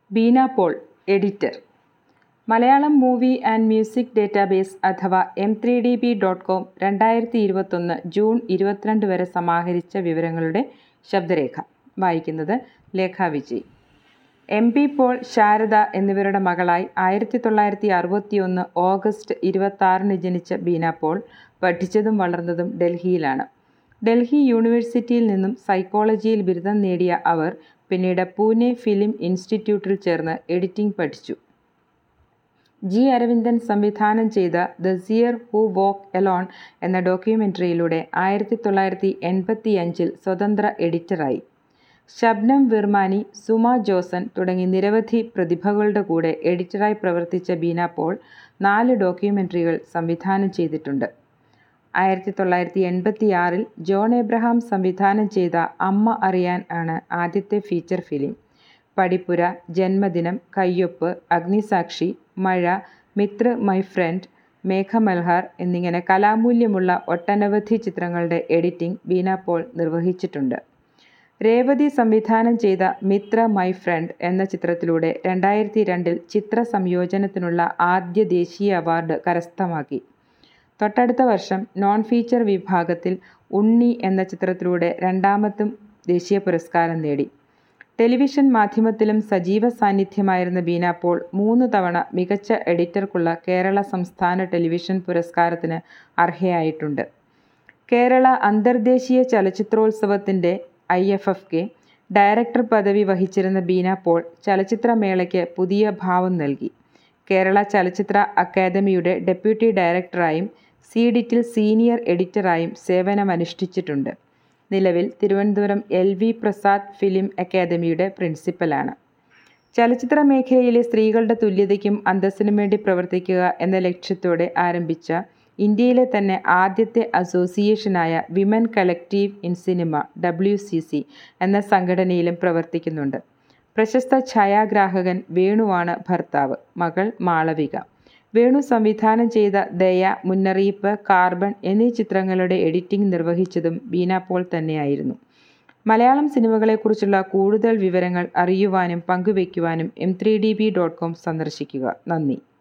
Beena Paul editor Malayalam movie and music database അഥവാ M three D B dot com രണ്ടായിരത്തി ഇരുപത്തൊന്ന് June ഇരുപത്തിരണ്ട് വരെ സമാഹരിച്ച വിവരങ്ങളുടെ ശബ്ദരേഖ വായിക്കുന്നത് Lekha Vijay M P Paul Sharada എന്നിവരുടെ മകളായി ആയിരത്തി തൊള്ളായിരത്തി അറുപത്തിയൊന്ന് ഓഗസ്റ്റ് ഇരുപത്താറിന് ജനിച്ച ബീന പോൾ പഠിച്ചതും വളർന്നതും ഡൽഹിയിലാണ് ഡൽഹി യൂണിവേഴ്സിറ്റിയിൽ നിന്നും സൈക്കോളജിയിൽ ബിരുദം നേടിയ അവർ പിന്നീട് പൂനെ ഫിലിം ഇൻസ്റ്റിറ്റ്യൂട്ടിൽ ചേർന്ന് എഡിറ്റിംഗ് പഠിച്ചു ജി അരവിന്ദൻ സംവിധാനം ചെയ്ത the seer who walk alone എന്ന ഡോക്യുമെൻ്ററിയിലൂടെ ആയിരത്തി തൊള്ളായിരത്തി എൺപത്തി അഞ്ചിൽ സ്വതന്ത്ര എഡിറ്ററായി ശബ്നം വിർമാനി സുമ ജോസൻ തുടങ്ങി നിരവധി പ്രതിഭകളുടെ കൂടെ എഡിറ്ററായി പ്രവർത്തിച്ച ബീന പോൾ നാല് ഡോക്യുമെൻ്ററികൾ സംവിധാനം ചെയ്തിട്ടുണ്ട് ആയിരത്തി തൊള്ളായിരത്തി എൺപത്തി ആറിൽ ജോൺ എബ്രഹാം സംവിധാനം ചെയ്ത അമ്മ അറിയാൻ ആണ് ആദ്യത്തെ ഫീച്ചർ ഫിലിം പടിപ്പുര ജന്മദിനം കയ്യൊപ്പ് അഗ്നിസാക്ഷി മഴ മിത്ര മൈ ഫ്രണ്ട് മേഘമൽഹാർ എന്നിങ്ങനെ കലാമൂല്യമുള്ള ഒട്ടനവധി ചിത്രങ്ങളുടെ എഡിറ്റിംഗ് ബീന പോൾ നിർവഹിച്ചിട്ടുണ്ട് രേവതി സംവിധാനം ചെയ്ത മിത്ര മൈ ഫ്രണ്ട് എന്ന ചിത്രത്തിലൂടെ രണ്ടായിരത്തി രണ്ടിൽ ചിത്ര സംയോജനത്തിനുള്ള ആദ്യ ദേശീയ അവാർഡ് കരസ്ഥമാക്കി തൊട്ടടുത്ത വർഷം നോൺ ഫീച്ചർ വിഭാഗത്തിൽ ഉണ്ണി എന്ന ചിത്രത്തിലൂടെ രണ്ടാമത്തും ദേശീയ പുരസ്കാരം നേടി ടെലിവിഷൻ മാധ്യമത്തിലും സജീവ സാന്നിധ്യമായിരുന്ന ബീന പോൾ മൂന്ന് തവണ മികച്ച എഡിറ്റർക്കുള്ള കേരള സംസ്ഥാന ടെലിവിഷൻ പുരസ്കാരത്തിന് അർഹയായിട്ടുണ്ട് കേരള അന്തർദേശീയ ചലച്ചിത്രോത്സവത്തിൻ്റെ I F F K director പദവി വഹിച്ചിരുന്ന ബീന പോൾ ചലച്ചിത്രമേളയ്ക്ക് പുതിയ ഭാവം നൽകി കേരള ചലച്ചിത്ര അക്കാദമിയുടെ ഡെപ്യൂട്ടി ഡയറക്ടറായും സീഡിറ്റിൽ സീനിയർ എഡിറ്ററായും സേവനമനുഷ്ഠിച്ചിട്ടുണ്ട് നിലവിൽ Thiruvananthapuram L V Prasad film അക്കാദമിയുടെ പ്രിൻസിപ്പലാണ് ചലച്ചിത്ര മേഖലയിലെ സ്ത്രീകളുടെ തുല്യതയ്ക്കും അന്തസ്സിനും വേണ്ടി പ്രവർത്തിക്കുക എന്ന ലക്ഷ്യത്തോടെ ആരംഭിച്ച ഇന്ത്യയിലെ തന്നെ ആദ്യത്തെ അസോസിയേഷനായ women collective in cinema W C C എന്ന സംഘടനയിലും പ്രവർത്തിക്കുന്നുണ്ട് പ്രശസ്ത ഛായാഗ്രാഹകൻ വേണുവാണ് ഭർത്താവ് മകൾ മാളവിക വേണു സംവിധാനം ചെയ്ത ദയ മുന്നറിയിപ്പ് കാർബൺ എന്നീ ചിത്രങ്ങളുടെ എഡിറ്റിംഗ് നിർവഹിച്ചതും ബീന പോൾ തന്നെയായിരുന്നു മലയാളം സിനിമകളെക്കുറിച്ചുള്ള കൂടുതൽ വിവരങ്ങൾ അറിയുവാനും പങ്കുവയ്ക്കുവാനും M three D B dot com സന്ദർശിക്കുക നന്ദി